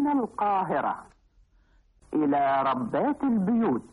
من القاهرة إلى ربات البيوت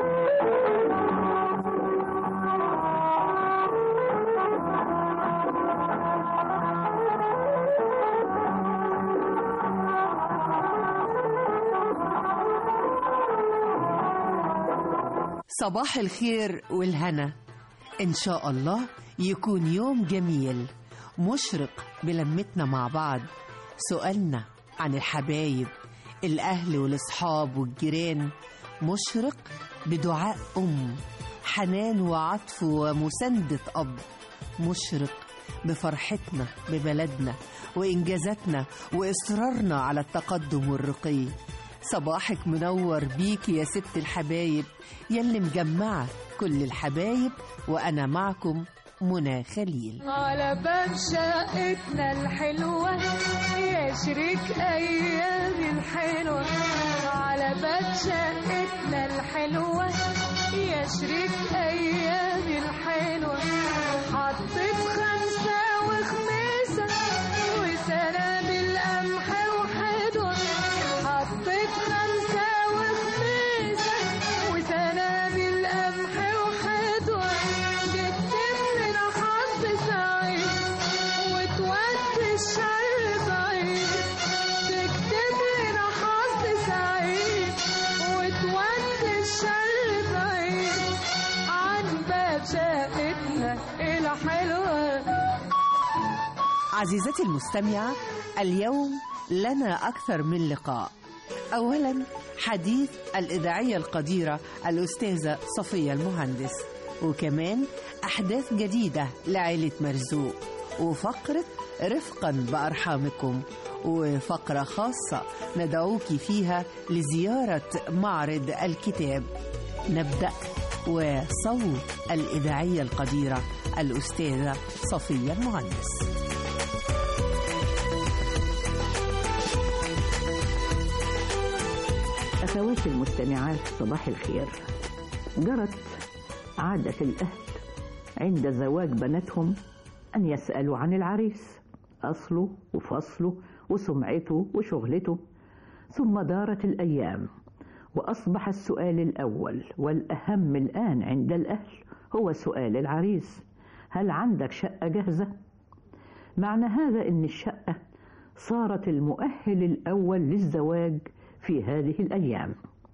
صباح الخير والهنا إن شاء الله يكون يوم جميل مشرق بلمتنا مع بعض سؤالنا عن الحبايب الأهل والأصحاب والجيران مشرق بدعاء أم حنان وعطف ومساندة أب مشرق بفرحتنا ببلدنا وإنجازاتنا وإصرارنا على التقدم والرقي صباحك منور بيك يا ست الحبايب يلي مجمعة كل الحبايب وأنا معكم منى خليل على باب شقتنا الحلوة يا شريك أيام الحلوة على باب شقتنا الحلوة يا شريك أيام الحلوة حطيت خمسة وخميسة وسنابل قمح وحدوة حطيت خمسة وخميسة وسنابل قمح وحدوة جبت من حظ سعيد وتودي الشر بعيد تكتب لنا حظ سعيد وتودي الشر بعيد عن باب شقتنا الحلوة عزيزتي المستمعة اليوم لنا أكثر من لقاء أولا حديث الإذاعية القديرة الأستاذة صفية المهندس وكمان أحداث جديدة لعائلة مرزوق وفقرة رفقا بأرحامكم وفقرة خاصة ندعوك فيها لزيارة معرض الكتاب نبدأ وصوت الإذاعية القديرة الأستاذة صفية المهندس أخواتي المستمعات صباح الخير جرت عادة الأهل عند زواج بناتهم أن يسألوا عن العريس أصله وفصله وسمعته وشغلته ثم دارت الأيام وأصبح السؤال الأول والأهم الآن عند الأهل هو سؤال العريس هل عندك شقة جاهزة؟ معنى هذا أن الشقة صارت المؤهل الأول للزواج في هذه الأيام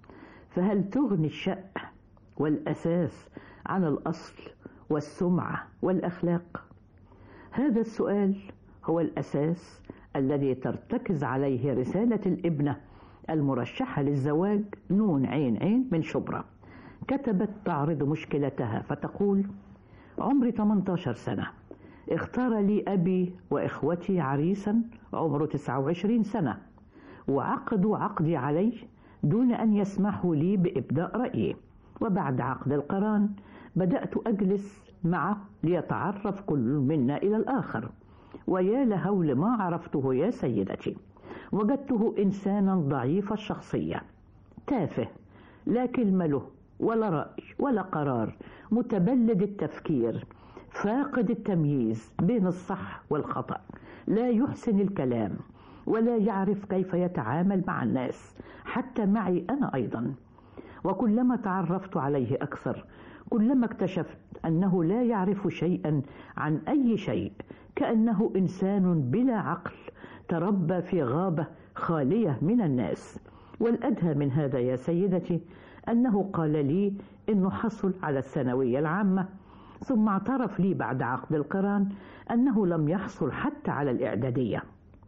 فهل تغني الشقة والأساس عن الأصل والسمعة والأخلاق؟ هذا السؤال هو الأساس الذي ترتكز عليه رسالة الابنة المرشحة للزواج نون عين عين من شبرا كتبت تعرض مشكلتها فتقول عمري 18 سنة اختار لي أبي وإخوتي عريسا عمره 29 سنة وعقدوا عقدي عليه دون أن يسمحوا لي بإبداء رأيي وبعد عقد القران بدأت أجلس معه ليتعرف كل منا إلى الآخر ويا لهول ما عرفته يا سيدتي وجدته إنسانا ضعيف الشخصية تافه لا كلمة له ولا رأي ولا قرار متبلد التفكير فاقد التمييز بين الصح والخطأ لا يحسن الكلام ولا يعرف كيف يتعامل مع الناس حتى معي أنا أيضا وكلما تعرفت عليه أكثر كلما اكتشفت أنه لا يعرف شيئا عن أي شيء كأنه إنسان بلا عقل تربى في غابة خالية من الناس والأدهى من هذا يا سيدتي أنه قال لي إنه حصل على الثانوية العامة ثم اعترف لي بعد عقد القران أنه لم يحصل حتى على الإعدادية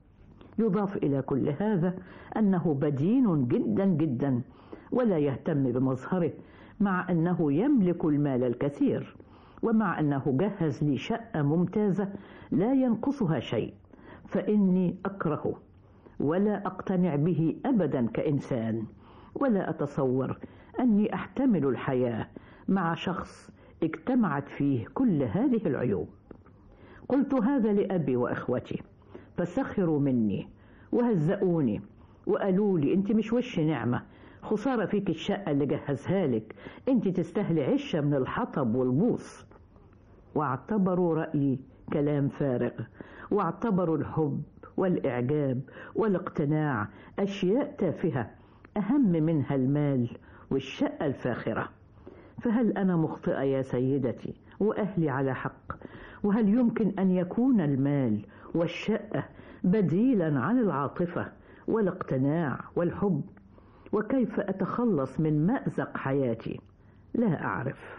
يضاف إلى كل هذا أنه بدين جدا جدا ولا يهتم بمظهره مع أنه يملك المال الكثير ومع أنه جهز لي شقة ممتازة لا ينقصها شيء فإني أكرهه ولا أقتنع به أبدا كإنسان ولا أتصور أني أحتمل الحياة مع شخص اجتمعت فيه كل هذه العيوب قلت هذا لأبي وإخوتي فسخروا مني وهزؤوني وقالوا لي انت مش وش نعمة خسارة فيك الشقة اللي جهزها لك انت تستاهلي عشة من الحطب والبوص واعتبروا رأيي كلام فارغ واعتبروا الحب والإعجاب والاقتناع أشياء تافهة أهم منها المال والشقة الفاخرة فهل أنا مخطئة يا سيدتي وأهلي على حق وهل يمكن أن يكون المال والشقة بديلا عن العاطفة والاقتناع والحب وكيف أتخلص من مأزق حياتي لا أعرف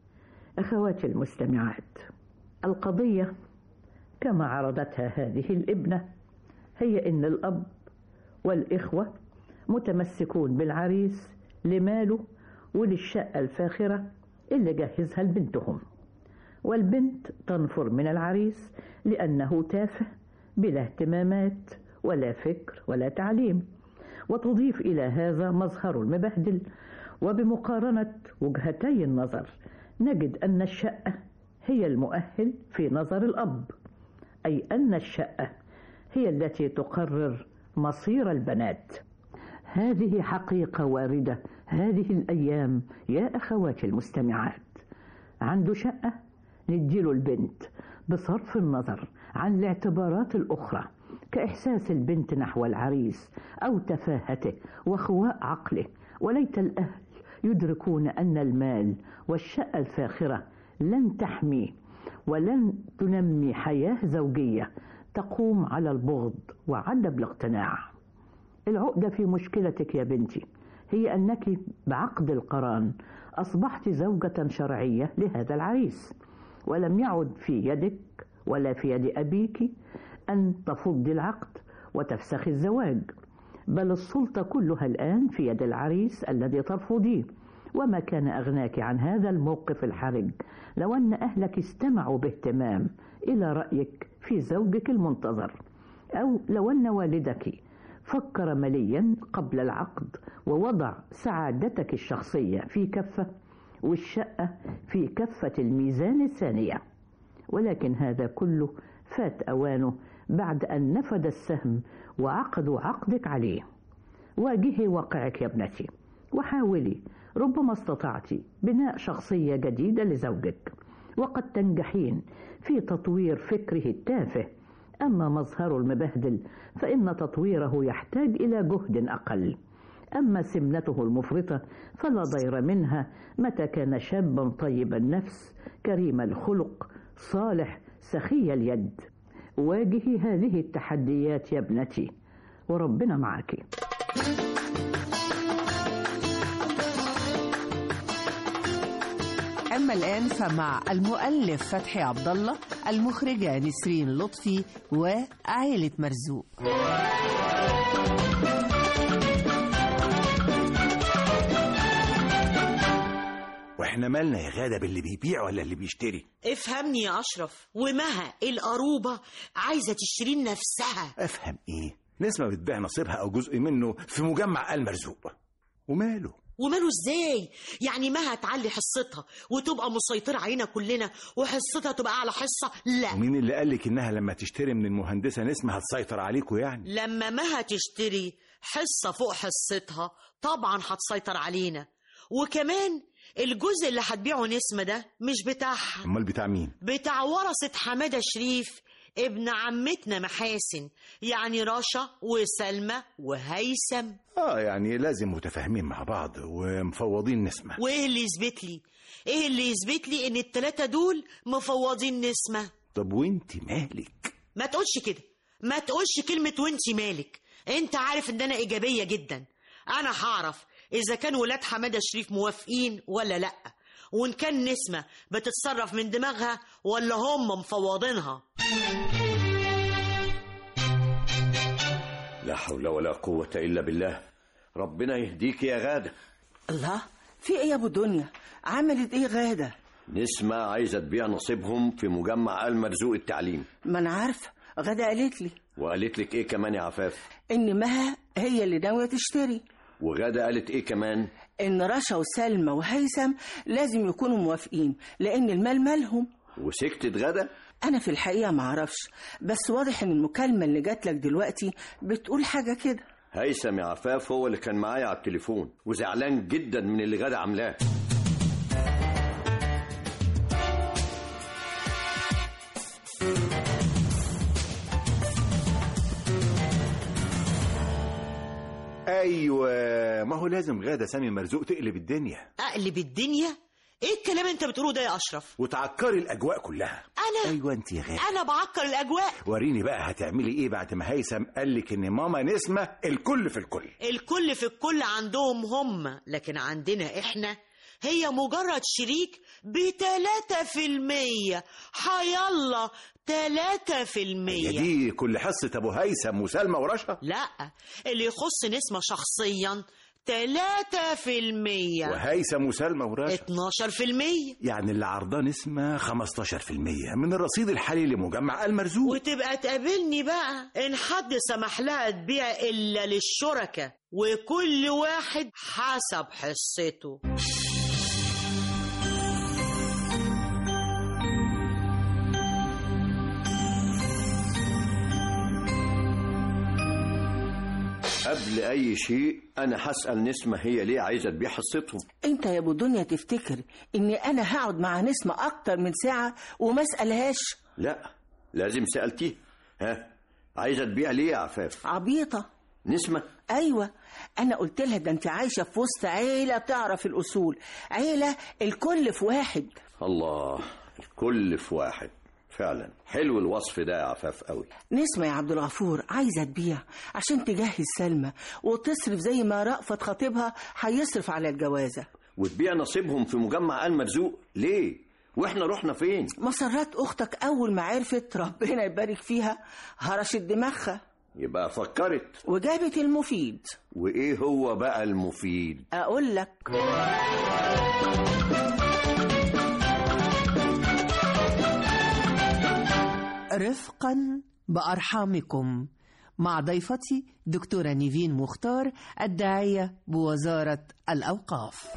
أخواتي المستمعات القضية كما عرضتها هذه الابنة هي إن الأب والإخوة متمسكون بالعريس لماله وللشقة الفاخرة اللي جهزها لبنتهم والبنت تنفر من العريس لأنه تافه بلا اهتمامات ولا فكر ولا تعليم وتضيف إلى هذا مظهر المبهدل وبمقارنة وجهتي النظر نجد أن الشقة هي المؤهل في نظر الأب أي أن الشقة هي التي تقرر مصير البنات هذه حقيقة واردة هذه الأيام يا أخواتي المستمعات عنده شقة نديله البنت بصرف النظر عن الاعتبارات الأخرى كإحساس البنت نحو العريس أو تفاهته وخواء عقله وليت الأهل يدركون أن المال والشقة الفاخرة لن تحمي ولن تنمي حياة زوجية تقوم على البغض وعدم الاقتناع العقدة في مشكلتك يا بنتي هي أنك بعقد القران أصبحت زوجة شرعية لهذا العريس ولم يعد في يدك ولا في يد أبيك أن تفضي العقد وتفسخ الزواج بل السلطة كلها الآن في يد العريس الذي ترفضيه وما كان أغناك عن هذا الموقف الحرج لو أن أهلك استمعوا باهتمام إلى رأيك في زوجك المنتظر أو لو أن والدك فكر مليا قبل العقد ووضع سعادتك الشخصية في كفة والشقة في كفة الميزان الثانية ولكن هذا كله فات أوانه بعد أن نفد السهم وعقدوا عقدك عليه واجهي واقعك يا ابنتي وحاولي ربما استطعت بناء شخصية جديدة لزوجك وقد تنجحين في تطوير فكره التافه أما مظهر المبهدل فإن تطويره يحتاج إلى جهد أقل أما سمنته المفرطة فلا ضير منها متى كان شابا طيب النفس كريم الخلق صالح سخي اليد واجهي هذه التحديات يا ابنتي وربنا معك أما الآن فمع المؤلف فتحي عبد الله المخرجة نسرين لطفي وعائلة مرزوق واحنا مالنا يا غادة باللي بيبيع ولا اللي بيشتري افهمني يا أشرف ومها القروبة عايزة تشتري نفسها افهم ايه نسمة بتبيع نصيبها او جزء منه في مجمع آل مرزوق وماله وماله ازاي يعني مها تعلي حصتها وتبقى مسيطرة علينا كلنا وحصتها تبقى أعلى حصة لا ومين اللي قالك انها لما تشتري من المهندسة نسمة هتسيطر عليكوا يعني لما مها تشتري حصة فوق حصتها طبعا هتسيطر علينا وكمان الجزء اللي هتبيعه نسمة ده مش بتاعها امال بتاع مين بتاع ورثة حمادة شريف ابن عمتنا محاسن يعني رشا وسلمى وهيثم اه يعني لازم متفاهمين مع بعض ومفوضين نسمة وايه اللي يثبت لي ايه اللي يثبت لي ان التلاتة دول مفوضين نسمة طب وانت مالك ما تقولش كده ما تقولش كلمة وانتي مالك انت عارف ان انا ايجابية جدا انا هعرف اذا كان ولاد حمادة شريف موافقين ولا لا وان كان نسمة بتتصرف من دماغها ولا هم مفوضينها لا حول ولا قوة إلا بالله ربنا يهديك يا غادة الله في ايه يا ابو دنيا عملت ايه غاده نسمة عايزة تبيع نصيبهم في مجمع آل مرزوق التعليم ما انا عارفه غاده قالت لي وقالت لك إيه كمان يا عفاف ان مها هي اللي ناويه تشتري وغادة قالت إيه كمان ان رشا وسلمى وهيثم لازم يكونوا موافقين لان المال مالهم وسكتت غادة انا في الحقيقه ما اعرفش بس واضح ان المكالمه اللي جات لك دلوقتي بتقول حاجه كده هيثم يا عفاف هو اللي كان معايا على التليفون وزعلان جدا من اللي غادة عاملاه ايوه ما هو لازم غاده سامي مرزوق تقلب الدنيا اقلب الدنيا ايه الكلام اللي انت بتقوله ده يا اشرف وتعكري الاجواء كلها انا ايوه انت يا غاده انا بعكر الاجواء وريني بقى هتعملي ايه بعد ما هيثم قال لك ان ماما نسمه الكل في الكل الكل في الكل عندهم هم لكن عندنا احنا هي مجرد شريك بتلاتة في المية حيالله تلاتة في هي المية دي كل حصه ابو هيثم وسلمى ورشا لا اللي يخص نسمة شخصيا تلاتة في المية وهيثم وسلمى ورشا اتناشر في المية يعني اللي عرضاه نسمة 15% من الرصيد الحالي لمجمع المرزوق وتبقى تقابلني بقى ان حد سمح لها تبيع الا للشركة وكل واحد حسب حصته قبل اي شيء انا هسال نسمه هي ليه عايزه تبيع حصتهم انت يا ابو دنيا تفتكر اني انا هقعد مع نسمة اكتر من ساعة وما اسألهاش لا لازم سالتيه ها عايزه تبيع ليه يا عفاف عبيطة نسمه ايوه انا قلت لها ده انت عايشة في وسط عيلة بتعرف الاصول عيلة الكل في واحد الله الكل في واحد فعلا حلو الوصف ده يا عفاف قوي نسمة يا عبد الغفور عايزة تبيع عشان تجهز سلمى وتصرف زي ما رأفت خطيبها هيصرف على الجوازة وتبيع نصيبهم في مجمع آل مرزوق ليه واحنا رحنا فين مسرات أختك أول ما عرفت ربنا يبارك فيها هرشت دماغها يبقى فكرت وجابت المفيد وايه هو بقى المفيد أقول لك رفقا بأرحامكم مع ضيفتي دكتورة نيفين مختار الداعية بوزارة الأوقاف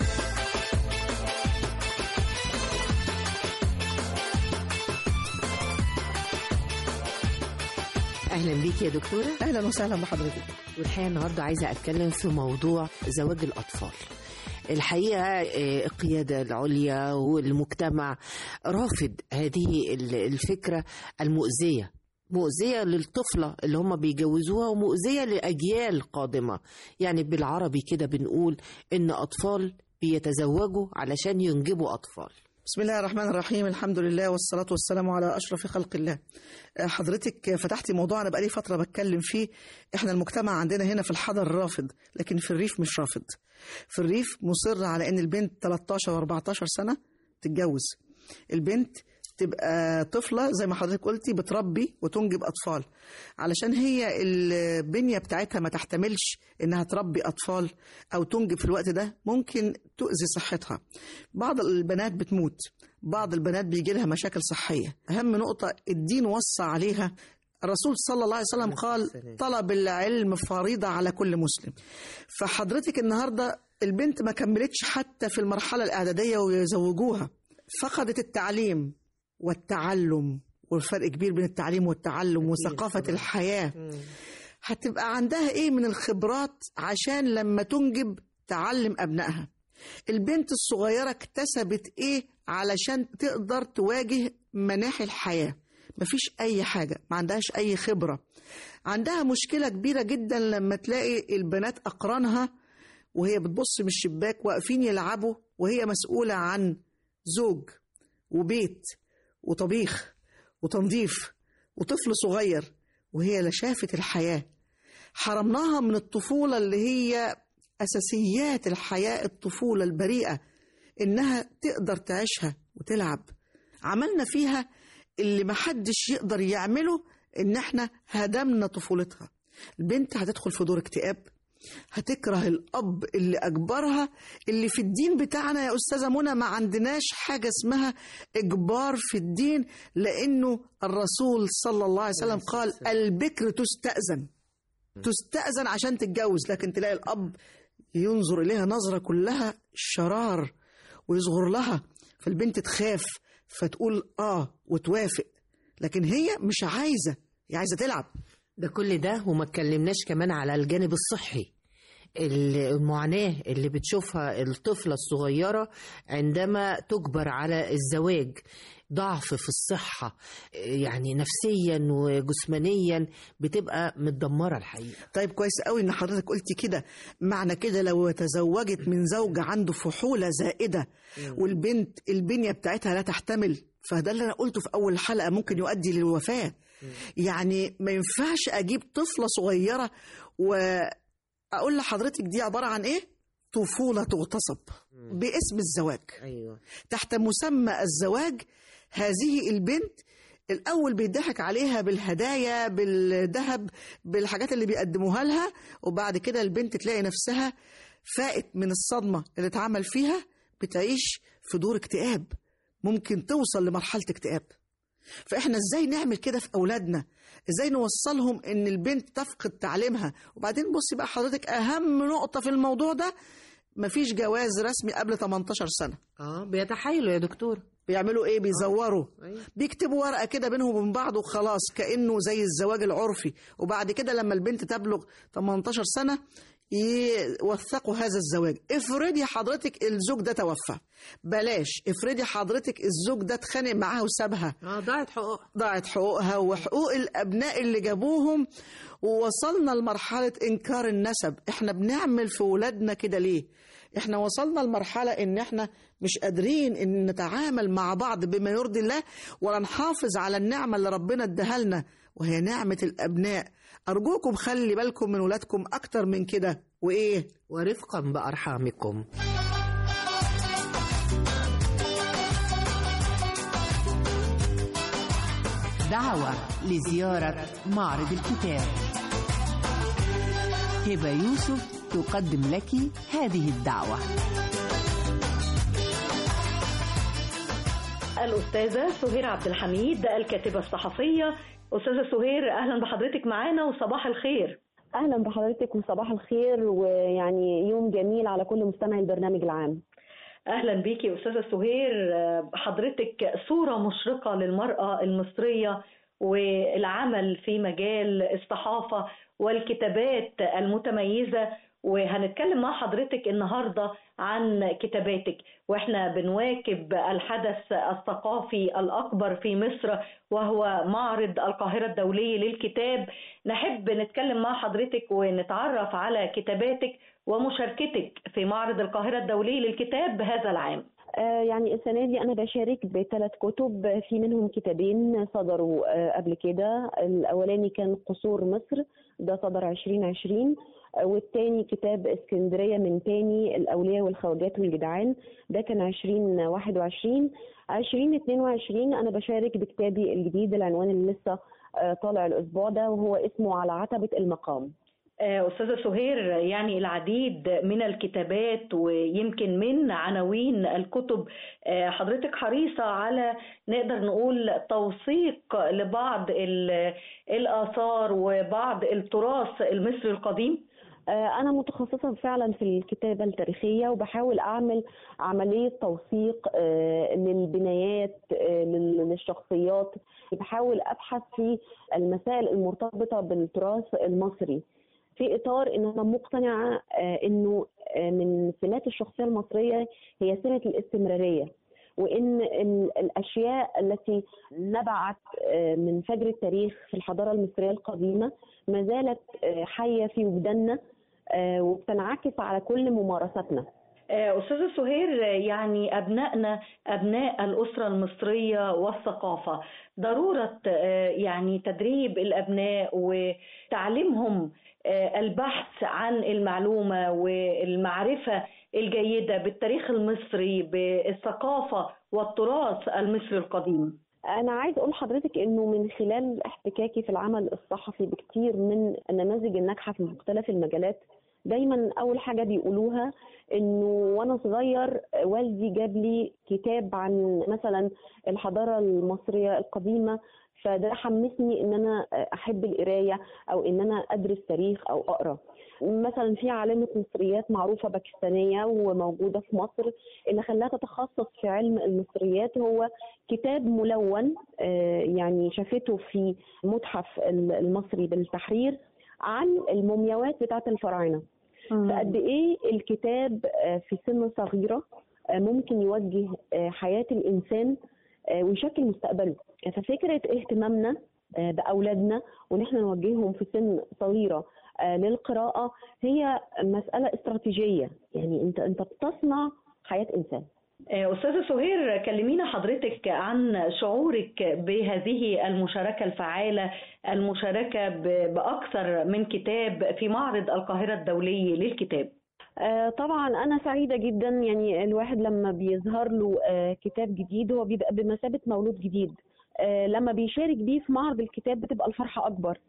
اهلا بيك يا دكتوره اهلا وسهلا بحضرتك والحقيقه النهارده عايزه اتكلم في موضوع زواج الاطفال الحقيقه آه، القياده العليا والمجتمع رافض هذه ال- الفكره المؤذيه مؤذية للطفلة اللي هم بيجوزوها ومؤذية لأجيال قادمة يعني بالعربي كده بنقول إن أطفال بيتزوجوا علشان ينجبوا أطفال بسم الله الرحمن الرحيم الحمد لله والصلاة والسلام على أشرف خلق الله آه، حضرتك فتحتي موضوع أنا بقالي فترة بتكلم فيه إحنا المجتمع عندنا هنا في الحضر رافض لكن في الريف مش رافض في الريف مصر على إن البنت 13 و14 سنة تتجوز البنت تبقى طفلة زي ما حضرتك قلتي بتربي وتنجب أطفال علشان هي البنية بتاعتها ما تحتملش إنها تربي أطفال أو تنجب في الوقت ده ممكن تؤذي صحتها بعض البنات بتموت بعض البنات بيجي لها مشاكل صحية أهم نقطة الدين وصى عليها الرسول صلى الله عليه وسلم قال طلب العلم فريضة على كل مسلم فحضرتك النهاردة البنت ما كملتش حتى في المرحلة الإعدادية ويزوجوها فقدت التعليم والتعلم والفرق كبير بين التعليم والتعلم وثقافة الحياة هتبقى عندها ايه من الخبرات عشان لما تنجب تعلم ابنائها البنت الصغيرة اكتسبت ايه علشان تقدر تواجه مناحي الحياة مفيش اي حاجة ما عندهاش اي خبرة عندها مشكلة كبيرة جدا لما تلاقي البنات اقرانها وهي بتبص من الشباك واقفين يلعبوا وهي مسؤولة عن زوج وبيت وطبيخ وتنظيف وطفل صغير وهي لا شافت الحياة حرمناها من الطفولة اللي هي أساسيات الحياة الطفولة البريئة إنها تقدر تعيشها وتلعب عملنا فيها اللي محدش يقدر يعمله إن إحنا هدمنا طفولتها البنت هتدخل في دور اكتئاب هتكره الأب اللي أجبرها اللي في الدين بتاعنا يا أستاذة منى ما عندناش حاجة اسمها إجبار في الدين لأنه الرسول صلى الله عليه وسلم قال البكر تستأذن تستأذن عشان تتجوز لكن تلاقي الأب ينظر إليها نظرة كلها شرار ويصغر لها فالبنت تخاف فتقول آه وتوافق لكن هي مش عايزة هي عايزة تلعب ده كل ده وما اتكلمناش كمان على الجانب الصحي المعاناة اللي بتشوفها الطفلة الصغيرة عندما تجبر على الزواج ضعف في الصحة يعني نفسيا وجسمانيا بتبقى متدمرة الحقيقة طيب كويس قوي ان حضرتك قلتي كده معنى كده لو تزوجت من زوج عنده فحولة زائدة والبنت البنية بتاعتها لا تحتمل فده اللي انا قلته في اول حلقة ممكن يؤدي للوفاة يعني ما ينفعش اجيب طفلة صغيرة واقول لحضرتك دي عبارة عن ايه طفولة تغتصب باسم الزواج أيوة. تحت مسمى الزواج هذه البنت الأول بيضحك عليها بالهدايا بالذهب بالحاجات اللي بيقدموها لها وبعد كده البنت تلاقي نفسها فائت من الصدمة اللي اتعمل فيها بتعيش في دور اكتئاب ممكن توصل لمرحلة اكتئاب فاحنا ازاي نعمل كده في اولادنا ازاي نوصلهم ان البنت تفقد تعليمها وبعدين بصي بقى حضرتك اهم نقطة في الموضوع ده مفيش جواز رسمي قبل 18 سنة اه بيتحايلوا يا دكتور بيعملوا ايه بيزوروا أيوة. بيكتبوا ورقه كده بينهم وبين بعض وخلاص كانه زي الزواج العرفي وبعد كده لما البنت تبلغ 18 سنه يوثقوا هذا الزواج افرضي حضرتك الزوج ده توفى بلاش افرضي حضرتك الزوج ده اتخانق معاها وسابها اه ضاعت حقوقها ضاعت حقوقها وحقوق الابناء اللي جابوهم ووصلنا لمرحله انكار النسب احنا بنعمل في ولادنا كده ليه احنا وصلنا لمرحله ان احنا مش قادرين ان نتعامل مع بعض بما يرضي الله ولا نحافظ على النعمه اللي ربنا اداها لنا وهي نعمه الابناء ارجوكم خلي بالكم من ولادكم اكتر من كده وايه ورفقا بأرحامكم دعوة لزيارة معرض الكتاب هبة يوسف تقدم لك هذه الدعوة الأستاذة سهير عبد الحميد الكاتبة الصحفية أستاذة سهير أهلا بحضرتك معانا وصباح الخير اهلا بحضرتك وصباح الخير ويعني يوم جميل على كل مستمعي البرنامج العام أهلا بيكي يا أستاذة سهير حضرتك صورة مشرقة للمرأة المصرية والعمل في مجال الصحافة والكتابات المتميزة وهنتكلم مع حضرتك النهارده عن كتاباتك واحنا بنواكب الحدث الثقافي الاكبر في مصر وهو معرض القاهره الدولي للكتاب نحب نتكلم مع حضرتك ونتعرف على كتاباتك ومشاركتك في معرض القاهره الدولي للكتاب هذا العام آه يعني السنة دي أنا بشارك بثلاث كتب في منهم كتابين صدروا آه قبل كده الأولاني كان قصور مصر ده صدر 2020 والتاني كتاب اسكندرية من تاني الأولياء والخواجات والجدعان ده كان 2021 2022 أنا بشارك بكتابي الجديد العنوان اللي لسه طالع الأسبوع ده وهو اسمه على عتبة المقام أستاذة سهير يعني العديد من الكتابات ويمكن من عناوين الكتب حضرتك حريصة على نقدر نقول توثيق لبعض الآثار وبعض التراث المصري القديم أنا متخصصة فعلا في الكتابة التاريخية وبحاول أعمل عملية توثيق للبنايات للشخصيات بحاول أبحث في المسائل المرتبطة بالتراث المصري في اطار ان انا مقتنعه انه من سمات الشخصيه المصريه هي سمه الاستمراريه وان الاشياء التي نبعت من فجر التاريخ في الحضاره المصريه القديمه ما زالت حيه في وجداننا وبتنعكس على كل ممارساتنا أستاذة سهير يعني أبنائنا أبناء الأسرة المصرية والثقافة ضرورة يعني تدريب الأبناء وتعليمهم البحث عن المعلومة والمعرفة الجيدة بالتاريخ المصري بالثقافة والتراث المصري القديم أنا عايز أقول لحضرتك إنه من خلال احتكاكي في العمل الصحفي بكتير من النماذج الناجحة في مختلف المجالات دايما أول حاجة بيقولوها إنه وأنا صغير والدي جاب لي كتاب عن مثلا الحضارة المصرية القديمة فده حمسني ان انا احب القرايه او ان انا ادرس تاريخ او اقرا مثلا في عالمه مصريات معروفه باكستانيه وموجوده في مصر اللي خلاها تتخصص في علم المصريات هو كتاب ملون يعني شافته في متحف المصري بالتحرير عن المومياوات بتاعه الفراعنه فقد ايه الكتاب آه، في سن صغيره آه، ممكن يوجه آه، حياه الانسان آه، ويشكل مستقبله ففكره اهتمامنا آه، باولادنا وان احنا نوجههم في سن صغيره آه، للقراءه هي مساله استراتيجيه يعني انت انت بتصنع حياه انسان أستاذة سهير كلمينا حضرتك عن شعورك بهذه المشاركة الفعالة المشاركة ب- بأكثر من كتاب في معرض القاهرة الدولي للكتاب آه، طبعا انا سعيده جدا يعني الواحد لما بيظهر له آه، كتاب جديد هو بيبقى بمثابه مولود جديد آه، لما بيشارك بيه في معرض الكتاب بتبقى الفرحه اكبر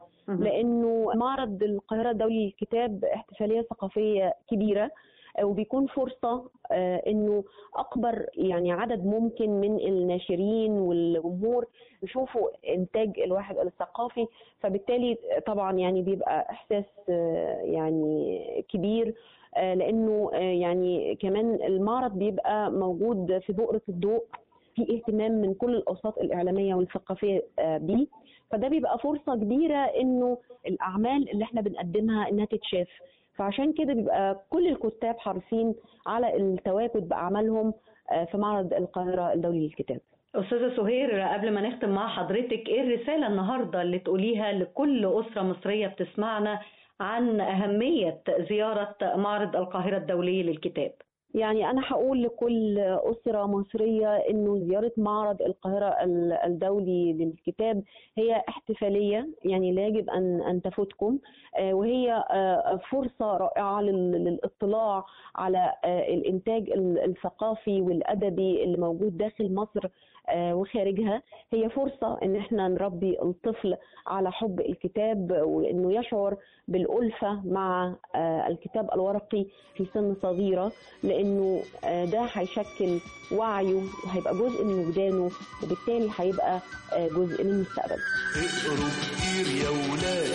لانه معرض القاهره الدولي للكتاب احتفاليه ثقافيه كبيره آه، وبيكون فرصه آه، انه اكبر يعني عدد ممكن من الناشرين والجمهور يشوفوا انتاج الواحد الثقافي فبالتالي طبعا يعني بيبقى احساس آه، يعني كبير آه، لانه آه، يعني كمان المعرض بيبقى موجود في بؤره الضوء في اهتمام من كل الاوساط الاعلاميه والثقافيه آه، بيه فده بيبقى فرصه كبيره انه الاعمال اللي احنا بنقدمها انها تتشاف فعشان كده بيبقى كل الكتاب حريصين على التواجد باعمالهم آه، في معرض القاهره الدولي للكتاب أستاذة سهير قبل ما نختم مع حضرتك إيه الرسالة النهاردة اللي تقوليها لكل أسرة مصرية بتسمعنا عن أهمية زيارة معرض القاهرة الدولي للكتاب يعني أنا هقول لكل أسرة مصرية إنه زيارة معرض القاهرة ال- الدولي للكتاب هي احتفالية يعني لا يجب أن أن تفوتكم آه، وهي آه، فرصة رائعة لل- للاطلاع على آه، الإنتاج ال- الثقافي والأدبي اللي موجود داخل مصر آه، وخارجها هي فرصة إن احنا نربي الطفل على حب الكتاب وإنه يشعر بالألفة مع آه، الكتاب الورقي في سن صغيرة لأنه آه، ده هيشكل وعيه وهيبقى جزء من وجدانه وبالتالي هيبقى آه، جزء من مستقبله اقروا كتير يا ولاد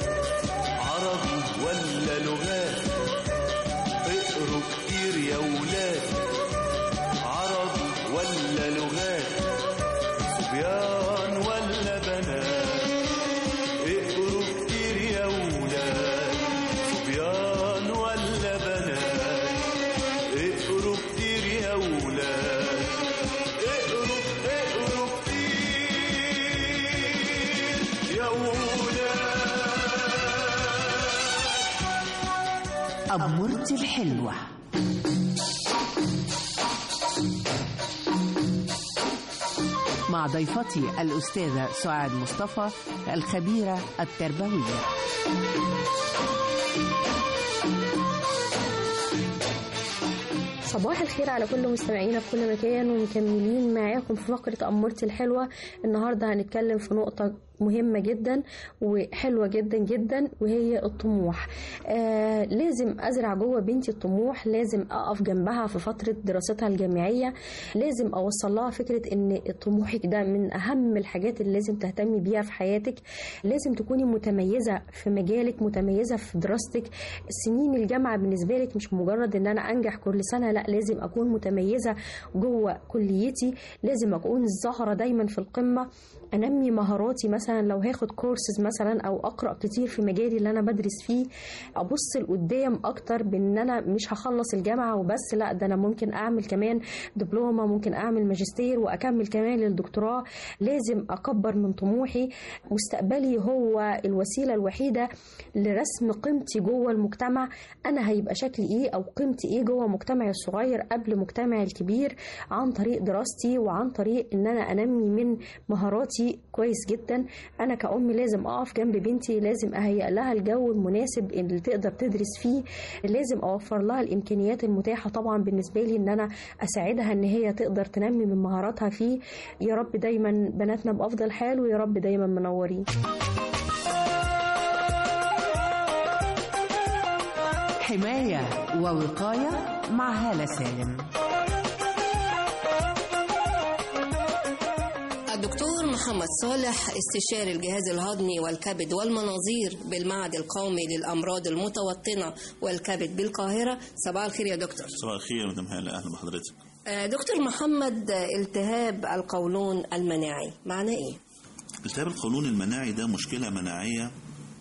عربي ولا لغات اقروا كتير يا ولاد عربي ولا لغات صبيان ولا بنات اقروا كتير يا ولاد صبيان ولا بنات اقروا كتير يا ولاد اقروا اقروا كتير يا ولاد أمورتي الحلوة مع ضيفتي الأستاذة سعاد مصطفى الخبيرة التربوية صباح الخير على كل مستمعينا في كل مكان ومكملين معاكم في فقرة أمورتي الحلوة النهاردة هنتكلم في نقطة مهمة جدا وحلوة جدا جدا وهي الطموح آه لازم أزرع جوه بنتي الطموح لازم أقف جنبها في فترة دراستها الجامعية لازم أوصل لها فكرة إن طموحك ده من أهم الحاجات اللي لازم تهتمي بيها في حياتك لازم تكوني متميزة في مجالك متميزة في دراستك سنين الجامعة بالنسبة لك مش مجرد إن أنا أنجح كل سنة لا لازم أكون متميزة جوه كليتي لازم أكون الزهرة دايما في القمة انمي مهاراتي مثلا لو هاخد كورسز مثلا او اقرا كتير في مجالي اللي انا بدرس فيه ابص لقدام اكتر بان انا مش هخلص الجامعه وبس لا ده انا ممكن اعمل كمان دبلومه ممكن اعمل ماجستير واكمل كمان للدكتوراه لازم اكبر من طموحي مستقبلي هو الوسيله الوحيده لرسم قيمتي جوه المجتمع انا هيبقى شكلي ايه او قيمتي ايه جوه مجتمعي الصغير قبل مجتمعي الكبير عن طريق دراستي وعن طريق ان انا انمي من مهاراتي كويس جدا انا كأم لازم اقف جنب بنتي لازم اهيئ لها الجو المناسب اللي تقدر تدرس فيه لازم اوفر لها الامكانيات المتاحه طبعا بالنسبه لي ان انا اساعدها ان هي تقدر تنمي من مهاراتها فيه يا رب دايما بناتنا بافضل حال ويا رب دايما منورين حماية ووقاية مع هالة سالم الدكتور محمد صالح استشاري الجهاز الهضمي والكبد والمناظير بالمعهد القومي للأمراض المتوطنة والكبد بالقاهرة صباح الخير يا دكتور صباح الخير مدام هلا اهلا بحضرتك آه، دكتور محمد آه، التهاب القولون المناعي معناه ايه؟ التهاب القولون المناعي ده مشكله مناعيه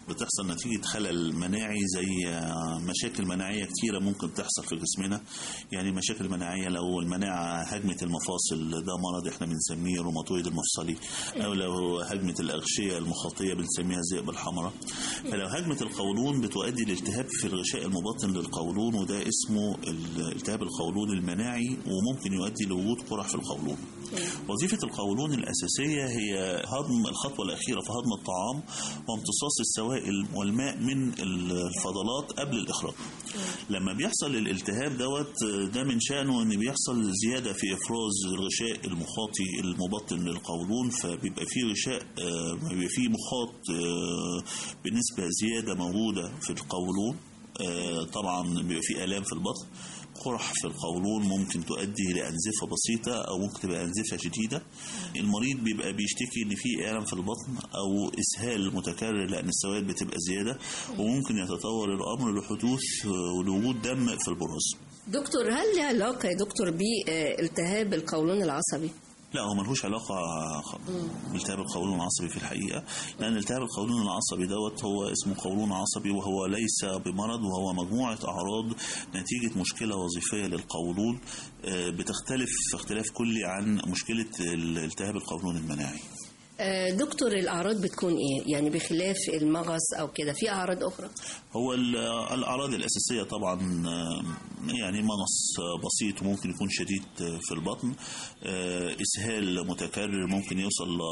بتحصل نتيجة خلل مناعي زي آه، مشاكل مناعية كتيرة ممكن تحصل في جسمنا يعني مشاكل مناعية لو المناعة هجمة المفاصل ده مرض احنا بنسميه روماتويد المفصلي أو لو هجمة الأغشية المخاطية بنسميها الذئبة الحمراء فلو هجمة القولون بتؤدي لالتهاب في الغشاء المبطن للقولون وده اسمه التهاب القولون المناعي وممكن يؤدي لوجود قرح في القولون وظيفة القولون الأساسية هي هضم الخطوة الأخيرة في هضم الطعام وامتصاص السوائل والماء من الفضلات قبل الإخراج لما بيحصل الالتهاب دوت ده من شأنه أن بيحصل زيادة في إفراز الغشاء المخاطي المبطن للقولون فبيبقى فيه غشاء آه، بيبقى فيه مخاط آه، بنسبة زيادة موجودة في القولون آه، طبعا بيبقى فيه آلام في البطن قرح في القولون ممكن تؤدي لأنزفة بسيطة أو ممكن تبقى أنزفة شديدة المريض بيبقى بيشتكي إن في ألم في البطن أو إسهال متكرر لأن السوائل بتبقى زيادة وممكن يتطور الأمر لحدوث ولوجود دم في البراز دكتور هل له علاقة يا دكتور بالتهاب القولون العصبي؟ لا هو ملهوش علاقة بالتهاب القولون العصبي في الحقيقة لأن التهاب القولون العصبي دوت هو اسمه قولون عصبي وهو ليس بمرض وهو مجموعة أعراض نتيجة مشكلة وظيفية للقولون آه، بتختلف اختلاف كلي عن مشكلة التهاب القولون المناعي آه، دكتور الأعراض بتكون إيه؟ يعني بخلاف المغص أو كده في أعراض أخرى؟ هو ال- الأعراض الأساسية طبعا آه، يعني مغص بسيط وممكن يكون شديد في البطن آه، إسهال متكرر ممكن يوصل ل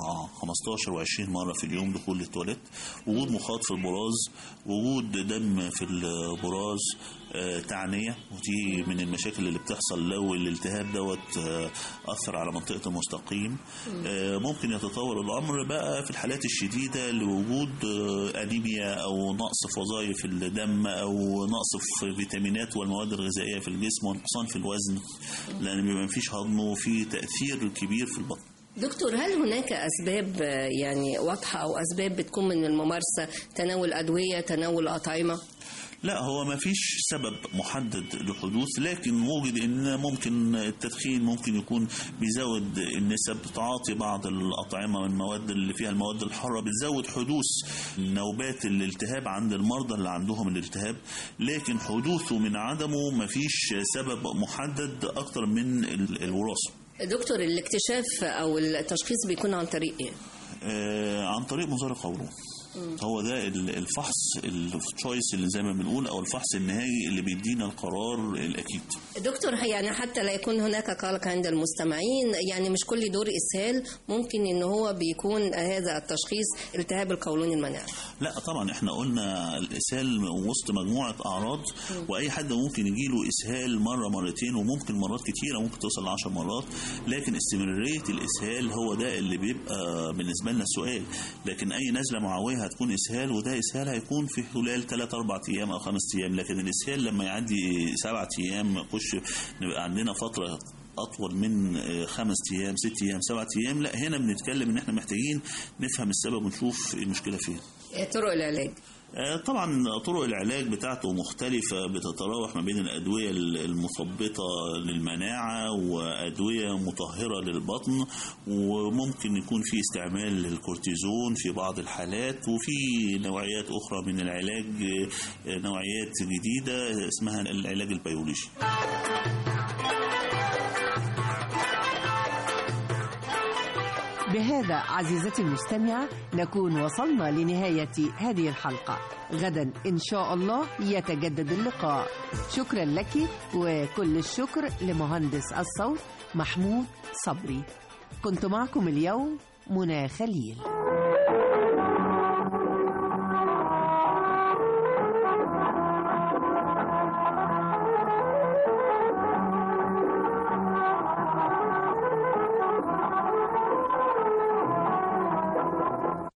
15 و 20 مرة في اليوم دخول التواليت وجود مخاط في البراز وجود دم في البراز آه، تعنية ودي من المشاكل اللي بتحصل لو الالتهاب دوت آه، أثر على منطقة المستقيم آه، ممكن يتطور الأمر بقى في الحالات الشديدة لوجود آه، أنيميا أو نقص في وظائف الدم أو نقص في فيتامينات والمواد الغذائية في الجسم ونقصان في الوزن لأن بيبقى مفيش هضم وفي تأثير كبير في البطن دكتور هل هناك أسباب آه، يعني واضحة أو أسباب بتكون من الممارسة تناول أدوية تناول أطعمة؟ لا هو ما فيش سبب محدد لحدوث لكن وجد ان ممكن التدخين ممكن يكون بيزود النسب تعاطي بعض الاطعمه من المواد اللي فيها المواد الحاره بتزود حدوث نوبات الالتهاب عند المرضى اللي عندهم الالتهاب لكن حدوثه من عدمه ما فيش سبب محدد اكتر من ال- الوراثه دكتور الاكتشاف أو التشخيص بيكون عن طريق إيه؟ آه، عن طريق مزار القولون هو ده ال- الفحص التشويس اللي زي ما بنقول او الفحص النهائي اللي بيدينا القرار الاكيد دكتور يعني حتى لا يكون هناك قلق عند المستمعين يعني مش كل دور اسهال ممكن ان هو بيكون هذا التشخيص التهاب القولون المناعي لا طبعا احنا قلنا الاسهال وسط مجموعه اعراض واي حد ممكن يجيله اسهال مره مرتين وممكن مرات كتيره ممكن توصل ل 10 مرات لكن استمراريه الاسهال هو ده اللي بيبقى بالنسبه لنا سؤال لكن اي نزله معويه هتكون اسهال وده اسهال هيكون في خلال 3 4 ايام او 5 ايام لكن الاسهال لما يعدي 7 ايام يخش نبقى عندنا فتره اطول من آه، خمس ايام ست ايام سبعة ايام لا هنا بنتكلم ان احنا محتاجين نفهم السبب ونشوف المشكله فين طرق العلاج آه، طبعا طرق العلاج بتاعته مختلفة بتتراوح ما بين الأدوية المثبطة للمناعة وأدوية مطهرة للبطن وممكن يكون في استعمال للكورتيزون في بعض الحالات وفي نوعيات أخرى من العلاج آه، نوعيات جديدة اسمها العلاج البيولوجي بهذا عزيزتي المستمعة نكون وصلنا لنهاية هذه الحلقة غدا إن شاء الله يتجدد اللقاء شكرا لك وكل الشكر لمهندس الصوت محمود صبري كنت معكم اليوم منى خليل